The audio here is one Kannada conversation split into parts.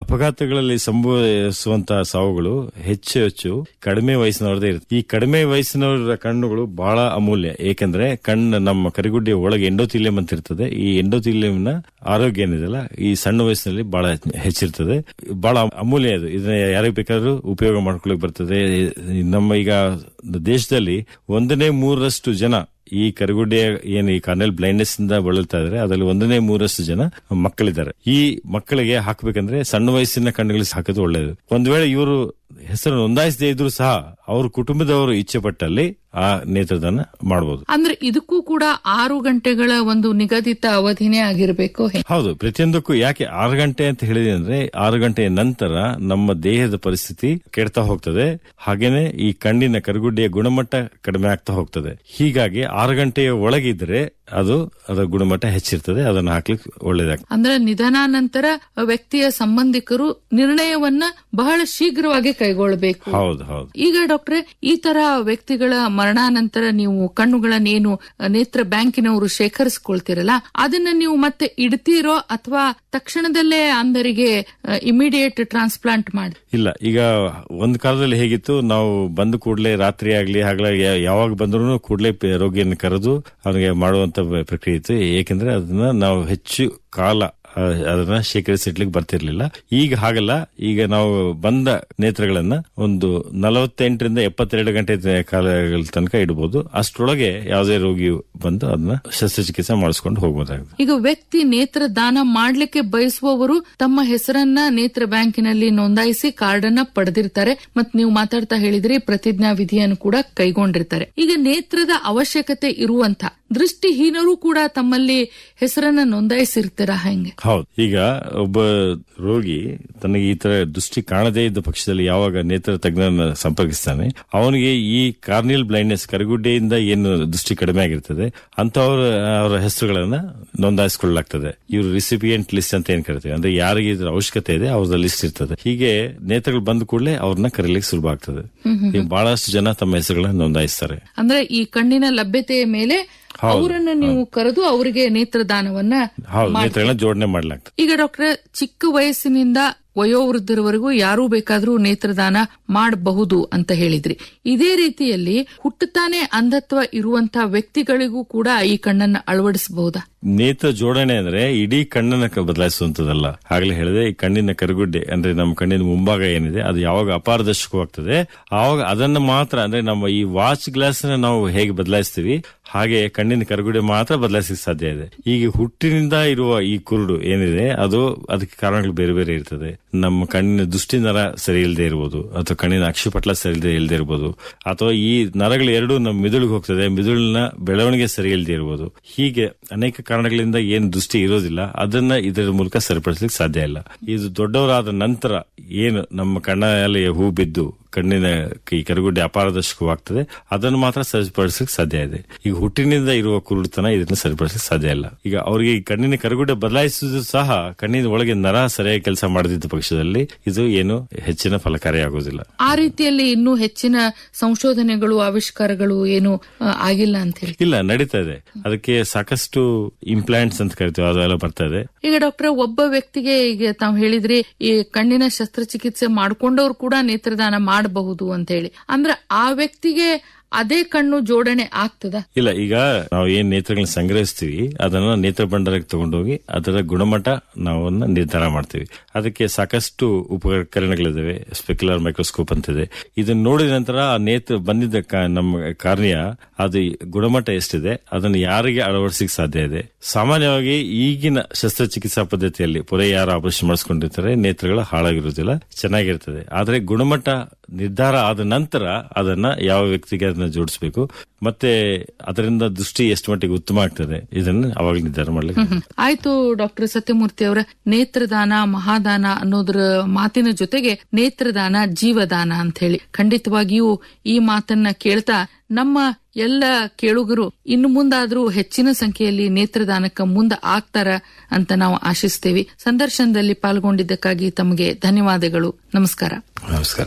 ಅಪಘಾತಗಳಲ್ಲಿ ಸಂಭವಿಸುವಂತಹ ಸಾವುಗಳು ಹೆಚ್ಚು ಹೆಚ್ಚು ಕಡಿಮೆ ವಯಸ್ಸಿನವರದೇ ಇರುತ್ತೆ ಈ ಕಡಿಮೆ ವಯಸ್ಸಿನವರ ಕಣ್ಣುಗಳು ಬಹಳ ಅಮೂಲ್ಯ ಏಕೆಂದ್ರೆ ಕಣ್ಣು ನಮ್ಮ ಕರಿಗುಡ್ಡಿಯ ಒಳಗೆ ಎಂಡೋಥಿಲಿಯಂ ಅಂತ ಇರ್ತದೆ ಈ ಎಂಡೋಥಿಲಿಯಂನ ಆರೋಗ್ಯ ಏನಿದೆಲ್ಲ ಈ ಸಣ್ಣ ವಯಸ್ಸಿನಲ್ಲಿ ಬಹಳ ಹೆಚ್ಚಿರ್ತದೆ ಬಹಳ ಅಮೂಲ್ಯ ಇದು ಇದನ್ನ ಯಾರಿಗೆ ಬೇಕಾದ್ರೂ ಉಪಯೋಗ ಮಾಡ್ಕೊಳ್ಳಿಕ್ ಬರ್ತದೆ ನಮ್ಮ ಈಗ ದೇಶದಲ್ಲಿ ಒಂದನೇ ಮೂರರಷ್ಟು ಜನ ಈ ಕರಿಗುಡ್ಡೆಯ ಏನು ಈ ಕಾರ್ನಲ್ ಬ್ಲೈಂಡ್ನೆಸ್ ಇಂದ ಬಳಲ್ತಾ ಇದಾರೆ ಅದರಲ್ಲಿ ಒಂದನೇ ಮೂರಷ್ಟು ಜನ ಮಕ್ಕಳಿದ್ದಾರೆ ಈ ಮಕ್ಕಳಿಗೆ ಹಾಕಬೇಕಂದ್ರೆ ಸಣ್ಣ ವಯಸ್ಸಿನ ಕಣ್ಣುಗಳಿಗೆ ಹಾಕೋದು ಒಳ್ಳೆಯದು ಒಂದ್ ವೇಳೆ ಇವರು ಹೆಸರು ನೋಂದಾಯಿಸದೇ ಇದ್ರು ಸಹ ಅವ್ರ ಕುಟುಂಬದವರು ಇಚ್ಛೆ ಪಟ್ಟಲ್ಲಿ ಆ ನೇತ್ರದಾನ ಮಾಡಬಹುದು ಅಂದ್ರೆ ಇದಕ್ಕೂ ಕೂಡ ಆರು ಗಂಟೆಗಳ ಒಂದು ನಿಗದಿತ ಅವಧಿನೇ ಆಗಿರಬೇಕು ಹೌದು ಪ್ರತಿಯೊಂದಕ್ಕೂ ಯಾಕೆ ಆರು ಗಂಟೆ ಅಂತ ಹೇಳಿದೆ ಅಂದ್ರೆ ಆರು ಗಂಟೆಯ ನಂತರ ನಮ್ಮ ದೇಹದ ಪರಿಸ್ಥಿತಿ ಕೆಡ್ತಾ ಹೋಗ್ತದೆ ಹಾಗೇನೆ ಈ ಕಣ್ಣಿನ ಕರುಗುಡ್ಡೆಯ ಗುಣಮಟ್ಟ ಕಡಿಮೆ ಆಗ್ತಾ ಹೋಗ್ತದೆ ಹೀಗಾಗಿ ಆರು ಗಂಟೆಯ ಒಳಗಿದ್ರೆ ಅದು ಅದರ ಗುಣಮಟ್ಟ ಹೆಚ್ಚಿರ್ತದೆ ಅದನ್ನು ಹಾಕ್ಲಿಕ್ಕೆ ಒಳ್ಳೇದಾಗ್ತದೆ ಅಂದ್ರೆ ನಿಧನಾನಂತರ ವ್ಯಕ್ತಿಯ ಸಂಬಂಧಿಕರು ನಿರ್ಣಯವನ್ನ ಬಹಳ ಶೀಘ್ರವಾಗಿ ಕೈಗೊಳ್ಳಬೇಕು ಹೌದು ಹೌದು ಈಗ ಡಾಕ್ಟ್ರೆ ಈ ತರ ವ್ಯಕ್ತಿಗಳ ಮರಣಾನಂತರ ನೀವು ಕಣ್ಣುಗಳನ್ನೇನು ನೇತ್ರ ಬ್ಯಾಂಕಿನವರು ಶೇಖರಿಸಿಕೊಳ್ತಿರಲ್ಲ ಅದನ್ನ ನೀವು ಮತ್ತೆ ಇಡ್ತೀರೋ ಅಥವಾ ತಕ್ಷಣದಲ್ಲೇ ಅಂಧರಿಗೆ ಇಮಿಡಿಯೇಟ್ ಟ್ರಾನ್ಸ್ಪ್ಲಾಂಟ್ ಮಾಡಿ ಇಲ್ಲ ಈಗ ಒಂದ್ ಕಾಲದಲ್ಲಿ ಹೇಗಿತ್ತು ನಾವು ಬಂದ ಕೂಡಲೇ ರಾತ್ರಿ ಆಗ್ಲಿ ಹಗಲಾಗಿ ಯಾವಾಗ ಬಂದ್ರು ಕೂಡಲೇ ರೋಗಿಯನ್ನು ಕರೆದು ಅವನಿಗೆ ಮಾಡುವಂತ ಪ್ರಕ್ರಿಯೆ ಇತ್ತು ಏಕೆಂದ್ರೆ ಅದನ್ನ ನಾವು ಹೆಚ್ಚು ಕಾಲ ಅದನ್ನ ಶೇಖರಿಸಿಡ್ಲಿಕ್ಕೆ ಬರ್ತಿರ್ಲಿಲ್ಲ ಈಗ ಹಾಗಲ್ಲ ಈಗ ನಾವು ಬಂದ ನೇತ್ರಗಳನ್ನ ಒಂದು ನಲವತ್ತೆಂಟರಿಂದ ಎಪ್ಪತ್ತೆರಡು ಗಂಟೆ ಕಾಲಗಳ ತನಕ ಇಡಬಹುದು ಅಷ್ಟರೊಳಗೆ ಯಾವುದೇ ರೋಗಿ ಬಂದು ಅದನ್ನ ಶಸ್ತ್ರಚಿಕಿತ್ಸೆ ಮಾಡಿಸ್ಕೊಂಡು ಹೋಗಬಹುದಾಗಿದೆ ಈಗ ವ್ಯಕ್ತಿ ನೇತ್ರ ದಾನ ಮಾಡ್ಲಿಕ್ಕೆ ಬಯಸುವವರು ತಮ್ಮ ಹೆಸರನ್ನ ನೇತ್ರ ಬ್ಯಾಂಕಿನಲ್ಲಿ ನೋಂದಾಯಿಸಿ ಕಾರ್ಡ್ ಅನ್ನ ಪಡೆದಿರ್ತಾರೆ ಮತ್ ನೀವು ಮಾತಾಡ್ತಾ ಹೇಳಿದ್ರಿ ಪ್ರತಿಜ್ಞಾ ವಿಧಿಯನ್ನು ಕೂಡ ಕೈಗೊಂಡಿರ್ತಾರೆ ಈಗ ನೇತ್ರದ ಅವಶ್ಯಕತೆ ಇರುವಂತ ದೃಷ್ಟಿಹೀನರು ಕೂಡ ತಮ್ಮಲ್ಲಿ ಹೆಸರನ್ನ ನೋಂದಾಯಿಸಿರ್ತಾರ ಹೆಂಗೆ ಹೌದು ಈಗ ಒಬ್ಬ ರೋಗಿ ತನಗೆ ಈ ತರ ದೃಷ್ಟಿ ಕಾಣದೇ ಇದ್ದ ಪಕ್ಷದಲ್ಲಿ ಯಾವಾಗ ನೇತ್ರ ತಜ್ಞರನ್ನ ಸಂಪರ್ಕಿಸ್ತಾನೆ ಅವನಿಗೆ ಈ ಕಾರ್ನಿಯಲ್ ಬ್ಲೈಂಡ್ನೆಸ್ ಕರಗುಡ್ಡೆಯಿಂದ ಏನು ದೃಷ್ಟಿ ಕಡಿಮೆ ಆಗಿರ್ತದೆ ಅಂತವರ ಅವರ ಹೆಸರುಗಳನ್ನ ನೋಂದಾಯಿಸಿಕೊಳ್ಳಲಾಗ್ತದೆ ಇವರು ರಿಸಿಪಿಯಂಟ್ ಲಿಸ್ಟ್ ಅಂತ ಏನ್ ಕರಿತೀವಿ ಅಂದ್ರೆ ಯಾರಿಗೆ ಇದ್ರ ಅವಶ್ಯಕತೆ ಇದೆ ಅವ್ರದ ಲಿಸ್ಟ್ ಇರ್ತದೆ ಹೀಗೆ ನೇತ್ರಗಳು ಬಂದ ಕೂಡಲೇ ಅವ್ರನ್ನ ಕರೀಲಿಕ್ಕೆ ಸುಲಭ ಆಗ್ತದೆ ಈಗ ಬಹಳಷ್ಟು ಜನ ತಮ್ಮ ಹೆಸರುಗಳನ್ನ ನೋಂದಾಯಿಸ್ತಾರೆ ಅಂದ್ರೆ ಈ ಕಣ್ಣಿನ ಲಭ್ಯತೆಯ ಮೇಲೆ ಅವರನ್ನು ನೀವು ಕರೆದು ಅವರಿಗೆ ನೇತ್ರದಾನವನ್ನ ಹೌದು ನೇತ್ರಗಳನ್ನ ಜೋಡಣೆ ಮಾಡ್ಲಾಗ್ತದೆ ಈಗ ಡಾಕ್ಟರ್ ಚಿಕ್ಕ ವಯಸ್ಸಿನಿಂದ ವಯೋವೃದ್ಧರವರೆಗೂ ಯಾರೂ ಬೇಕಾದ್ರೂ ನೇತ್ರದಾನ ಮಾಡಬಹುದು ಅಂತ ಹೇಳಿದ್ರಿ ಇದೇ ರೀತಿಯಲ್ಲಿ ಹುಟ್ಟುತ್ತಾನೆ ಅಂಧತ್ವ ಇರುವಂತಹ ವ್ಯಕ್ತಿಗಳಿಗೂ ಕೂಡ ಈ ಕಣ್ಣನ್ನ ಅಳವಡಿಸಬಹುದಾ ನೇತ್ರ ಜೋಡಣೆ ಅಂದ್ರೆ ಇಡೀ ಕಣ್ಣನ್ನ ಬದಲಾಯಿಸುವಂತದಲ್ಲ ಆಗ್ಲೇ ಹೇಳಿದೆ ಈ ಕಣ್ಣಿನ ಕರುಗುಡ್ಡೆ ಅಂದ್ರೆ ನಮ್ಮ ಕಣ್ಣಿನ ಮುಂಭಾಗ ಏನಿದೆ ಅದು ಯಾವಾಗ ಅಪಾರದರ್ಶಕವಾಗ್ತದೆ ಆವಾಗ ಅದನ್ನ ಮಾತ್ರ ಅಂದ್ರೆ ನಮ್ಮ ಈ ವಾಚ್ ಗ್ಲಾಸ್ ನಾವು ಹೇಗೆ ಬದಲಾಯಿಸ್ತೀವಿ ಹಾಗೆ ಕಣ್ಣಿನ ಕರುಗುಡೆ ಮಾತ್ರ ಬದಲಾಯಿಸಲಿಕ್ಕೆ ಸಾಧ್ಯ ಇದೆ ಈಗ ಹುಟ್ಟಿನಿಂದ ಇರುವ ಈ ಕುರುಡು ಏನಿದೆ ಅದು ಅದಕ್ಕೆ ಕಾರಣಗಳು ಬೇರೆ ಬೇರೆ ಇರ್ತದೆ ನಮ್ಮ ಕಣ್ಣಿನ ದೃಷ್ಟಿ ನರ ಸರಿ ಇಲ್ಲದೆ ಇರಬಹುದು ಅಥವಾ ಕಣ್ಣಿನ ಅಕ್ಷಿಪಟ್ಲ ಸರಿ ಇಲ್ಲದೆ ಇಲ್ಲದೆ ಇರಬಹುದು ಅಥವಾ ಈ ನರಗಳು ಎರಡು ನಮ್ಮ ಮಿದುಳಿಗೆ ಹೋಗ್ತದೆ ಮಿದುಳಿನ ಬೆಳವಣಿಗೆ ಸರಿ ಇಲ್ಲದೆ ಇರಬಹುದು ಹೀಗೆ ಅನೇಕ ಕಾರಣಗಳಿಂದ ಏನ್ ದೃಷ್ಟಿ ಇರೋದಿಲ್ಲ ಅದನ್ನ ಇದರ ಮೂಲಕ ಸರಿಪಡಿಸಲಿಕ್ಕೆ ಸಾಧ್ಯ ಇಲ್ಲ ಇದು ದೊಡ್ಡವರಾದ ನಂತರ ಏನು ನಮ್ಮ ಕಣ್ಣಲ್ಲಿ ಹೂ ಬಿದ್ದು ಕಣ್ಣಿನ ಈ ಕರುಗುಡ್ಡೆ ಅಪಾರದರ್ಶಕವಾಗ್ತದೆ ಅದನ್ನು ಮಾತ್ರ ಸರಿಪಡಿಸಲಿಕ್ಕೆ ಸಾಧ್ಯ ಇದೆ ಈಗ ಹುಟ್ಟಿನಿಂದ ಇರುವ ಕುರುಡುತನ ಇದನ್ನ ಸರಿಪಡಿಸಲಿಕ್ಕೆ ಸಾಧ್ಯ ಇಲ್ಲ ಈಗ ಅವರಿಗೆ ಈ ಕಣ್ಣಿನ ಕರುಗುಡ್ಡೆ ಬದಲಾಯಿಸುವುದು ಸಹ ಕಣ್ಣಿನ ಒಳಗೆ ನರ ಸರಿಯಾಗಿ ಕೆಲಸ ಮಾಡದಿದ್ದ ಪಕ್ಷದಲ್ಲಿ ಇದು ಏನು ಹೆಚ್ಚಿನ ಫಲಕಾರಿಯಾಗುವುದಿಲ್ಲ ಆ ರೀತಿಯಲ್ಲಿ ಇನ್ನೂ ಹೆಚ್ಚಿನ ಸಂಶೋಧನೆಗಳು ಆವಿಷ್ಕಾರಗಳು ಏನು ಆಗಿಲ್ಲ ಅಂತ ಹೇಳಿ ಇಲ್ಲ ನಡೀತಾ ಇದೆ ಅದಕ್ಕೆ ಸಾಕಷ್ಟು ಇಂಪ್ಲಾಂಟ್ಸ್ ಅಂತ ಕರಿತೀವಿ ಅದೆಲ್ಲ ಬರ್ತಾ ಇದೆ ಈಗ ಡಾಕ್ಟರ್ ಒಬ್ಬ ವ್ಯಕ್ತಿಗೆ ಈಗ ತಾವು ಹೇಳಿದ್ರಿ ಈ ಕಣ್ಣಿನ ಶಸ್ತ್ರಚಿಕಿತ್ಸೆ ಮಾಡ್ಕೊಂಡವ್ರು ಕೂಡ ನೇತ್ರದಾನ ಮಾಡಬಹುದು ಅಂತ ಹೇಳಿ ಅಂದ್ರೆ ಆ ವ್ಯಕ್ತಿಗೆ ಅದೇ ಕಣ್ಣು ಜೋಡಣೆ ಆಗ್ತದ ಇಲ್ಲ ಈಗ ನಾವು ಏನ್ ನೇತ್ರಗಳನ್ನ ಸಂಗ್ರಹಿಸ್ತೀವಿ ಅದನ್ನ ನೇತ್ರ ಭಂಡಾರಕ್ಕೆ ತಗೊಂಡೋಗಿ ಅದರ ಗುಣಮಟ್ಟ ನಾವು ನಿರ್ಧಾರ ಮಾಡ್ತೀವಿ ಅದಕ್ಕೆ ಸಾಕಷ್ಟು ಉಪಕರಣಗಳಿದಾವೆ ಸ್ಪೆಕ್ಯುಲರ್ ಮೈಕ್ರೋಸ್ಕೋಪ್ ಅಂತಿದೆ ಇದನ್ನ ನೋಡಿದ ನಂತರ ಆ ನೇತ್ರ ಬಂದಿದ್ದ ನಮ್ಮ ಕಾರ್ಯ ಅದು ಗುಣಮಟ್ಟ ಎಷ್ಟಿದೆ ಅದನ್ನು ಯಾರಿಗೆ ಅಳವಡಿಸಲಿಕ್ಕೆ ಸಾಧ್ಯ ಇದೆ ಸಾಮಾನ್ಯವಾಗಿ ಈಗಿನ ಶಸ್ತ್ರಚಿಕಿತ್ಸಾ ಪದ್ಧತಿಯಲ್ಲಿ ಪುರೇ ಯಾರು ಆಪರೇಷನ್ ಮಾಡಿಸ್ಕೊಂಡಿರ್ತಾರೆ ನೇತ್ರಗಳು ಹಾಳಾಗಿರುವುದಿಲ್ಲ ಚೆನ್ನಾಗಿರ್ತದೆ ಆದ್ರೆ ಗುಣಮಟ್ಟ ನಿರ್ಧಾರ ಆದ ನಂತರ ಅದನ್ನ ಯಾವ ವ್ಯಕ್ತಿಗೆ ಅದನ್ನ ಜೋಡಿಸಬೇಕು ಮತ್ತೆ ಅದರಿಂದ ದೃಷ್ಟಿ ಎಷ್ಟು ಮಟ್ಟಿಗೆ ಉತ್ತಮ ಆಗ್ತದೆ ಇದನ್ನ ಅವಾಗ ನಿರ್ಧಾರ ಮಾಡ್ಲಿಕ್ಕೆ ಆಯ್ತು ಡಾಕ್ಟರ್ ಸತ್ಯಮೂರ್ತಿ ಅವರ ನೇತ್ರದಾನ ಮಹಾದಾನ ಅನ್ನೋದ್ರ ಮಾತಿನ ಜೊತೆಗೆ ನೇತ್ರದಾನ ಜೀವದಾನ ಅಂತ ಹೇಳಿ ಖಂಡಿತವಾಗಿಯೂ ಈ ಮಾತನ್ನ ಕೇಳ್ತಾ ನಮ್ಮ ಎಲ್ಲ ಕೇಳುಗರು ಇನ್ನು ಮುಂದಾದ್ರೂ ಹೆಚ್ಚಿನ ಸಂಖ್ಯೆಯಲ್ಲಿ ನೇತ್ರದಾನಕ್ಕೆ ಮುಂದೆ ಆಗ್ತಾರ ಅಂತ ನಾವು ಆಶಿಸ್ತೇವೆ ಸಂದರ್ಶನದಲ್ಲಿ ಪಾಲ್ಗೊಂಡಿದ್ದಕ್ಕಾಗಿ ತಮಗೆ ಧನ್ಯವಾದಗಳು ನಮಸ್ಕಾರ ನಮಸ್ಕಾರ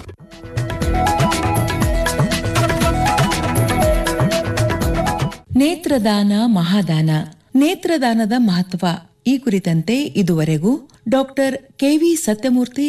ನೇತ್ರದಾನ ಮಹಾದಾನ ನೇತ್ರದಾನದ ಮಹತ್ವ ಈ ಕುರಿತಂತೆ ಇದುವರೆಗೂ ಡಾಕ್ಟರ್ ಕೆವಿ ಸತ್ಯಮೂರ್ತಿ